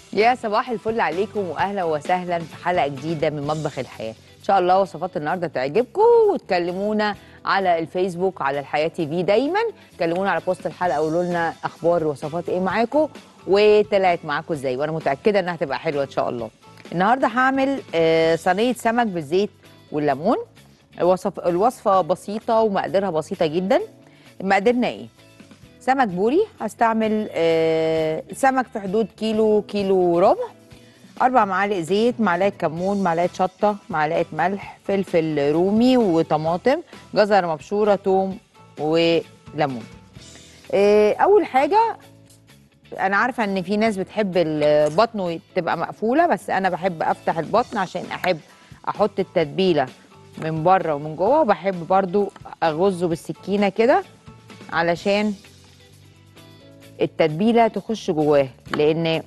يا صباح الفل عليكم واهلا وسهلا في حلقه جديده من مطبخ الحياه ان شاء الله وصفات النهارده تعجبكم وتكلمونا على الفيسبوك على الحياه تي في دايما كلمونا على بوست الحلقه وقولوا لنا اخبار وصفات ايه معاكم وطلعت معاكم ازاي وانا متاكده انها هتبقى حلوه ان شاء الله النهارده هعمل آه، صينيه سمك بالزيت والليمون الوصف الوصفه بسيطه ومقاديرها بسيطه جدا مقاديرنا ايه سمك بوري هستعمل آه، سمك في حدود كيلو كيلو وربع أربع معالق زيت معلقة كمون معلقة شطة معلقة ملح فلفل رومي وطماطم جزر مبشورة توم وليمون آه، أول حاجة أنا عارفة إن في ناس بتحب البطن تبقى مقفولة بس أنا بحب أفتح البطن عشان أحب أحط التتبيلة من بره ومن جوه وبحب برضو أغزه بالسكينة كده علشان التتبيله تخش جواه لان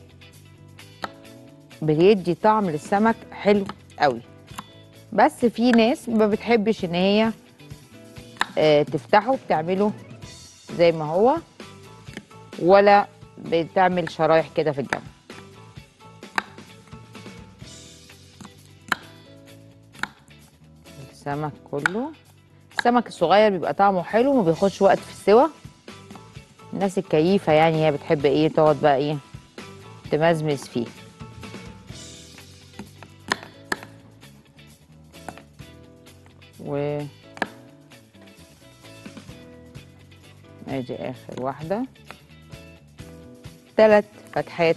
بيدي طعم للسمك حلو قوي بس في ناس ما بتحبش ان هي آه، تفتحه بتعمله زي ما هو ولا بتعمل شرايح كده في الجنب السمك كله السمك الصغير بيبقى طعمه حلو وما بياخدش وقت في السوى الناس الكيفة يعني هي بتحب ايه تقعد بقى ايه تمزمز فيه و ادي اخر واحدة ثلاث فتحات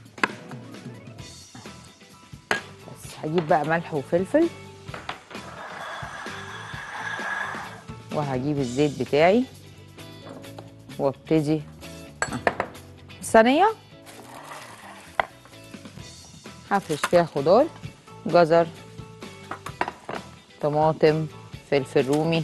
بس هجيب بقى ملح وفلفل وهجيب الزيت بتاعي وابتدي آه. الصينية هفرش فيها خضار جزر طماطم فلفل رومي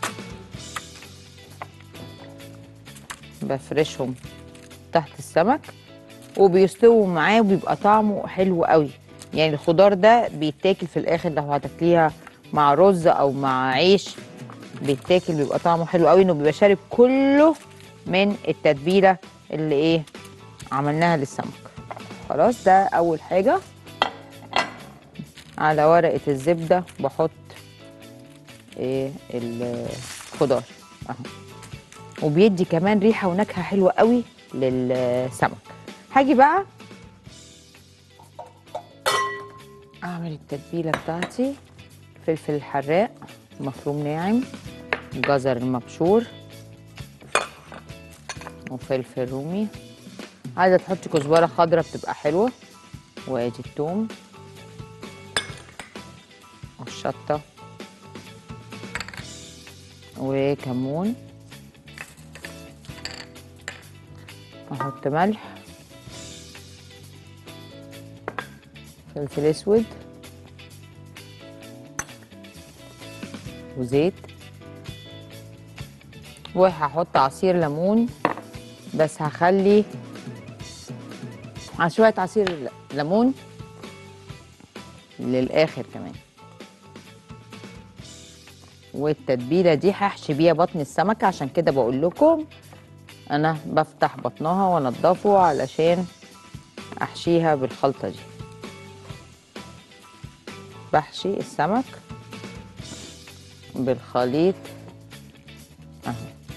بفرشهم تحت السمك وبيستووا معاه وبيبقى طعمه حلو قوي يعني الخضار ده بيتاكل في الاخر لو هتاكليها مع رز او مع عيش بيتاكل بيبقى طعمه حلو قوي انه بيبقى شارب كله من التتبيله اللي ايه عملناها للسمك خلاص ده اول حاجه على ورقه الزبده بحط ايه الخضار اهو وبيدي كمان ريحه ونكهه حلوه قوي للسمك هاجي بقى اعمل التتبيله بتاعتي فلفل الحراق مفروم ناعم جزر المبشور وفلفل رومي عايزه تحطي كزبره خضراء بتبقى حلوه وادي التوم والشطه وكمون احط ملح فلفل اسود وزيت وهحط عصير ليمون بس هخلي على شويه عصير ليمون للاخر كمان والتتبيله دي هحشي بيها بطن السمكه عشان كده بقول لكم انا بفتح بطنها وانضفه علشان احشيها بالخلطه دي بحشي السمك بالخليط اهو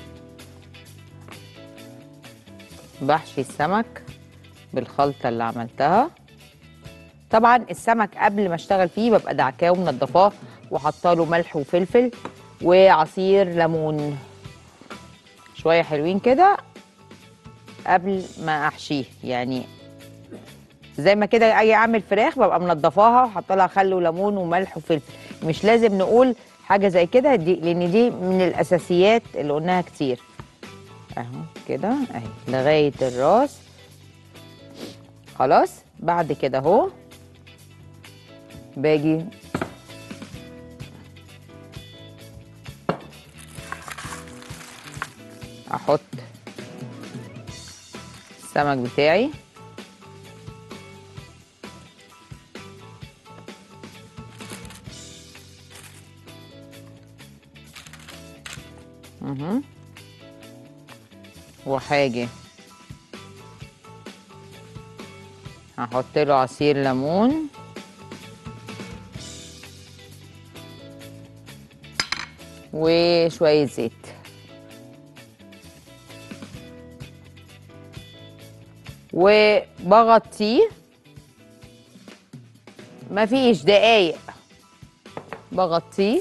بحشي السمك بالخلطة اللي عملتها طبعا السمك قبل ما اشتغل فيه ببقى دعكاه ومنضفاه وحاطه له ملح وفلفل وعصير ليمون شويه حلوين كده قبل ما احشيه يعني زي ما كده اجي اعمل فراخ ببقى منضفاها وحاطه لها خل وليمون وملح وفلفل مش لازم نقول حاجه زي كده دي لان دي من الاساسيات اللي قلناها كتير اهو كده اهي لغايه الراس خلاص بعد كده اهو باجي احط السمك بتاعي اها وحاجه هحط له عصير ليمون وشويه زيت وبغطيه مفيش دقايق بغطيه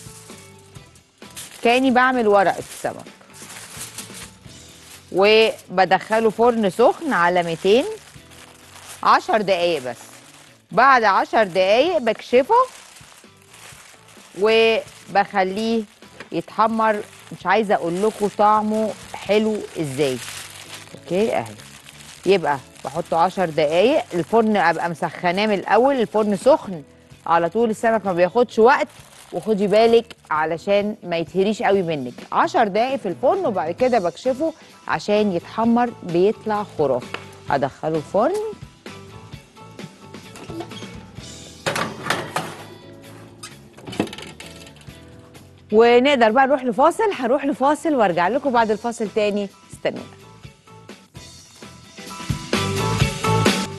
كاني بعمل ورقه السمك وبدخله فرن سخن على 200 10 دقايق بس بعد 10 دقايق بكشفه وبخليه يتحمر مش عايزه اقول لكم طعمه حلو ازاي اوكي اهي يبقى بحطه 10 دقايق الفرن ابقى مسخناه من الاول الفرن سخن على طول السمك ما بياخدش وقت وخدي بالك علشان ما يتهريش قوي منك 10 دقايق في الفرن وبعد كده بكشفه عشان يتحمر بيطلع خرافي هدخله الفرن ونقدر بقى نروح لفاصل هنروح لفاصل وارجع لكم بعد الفاصل تاني استنونا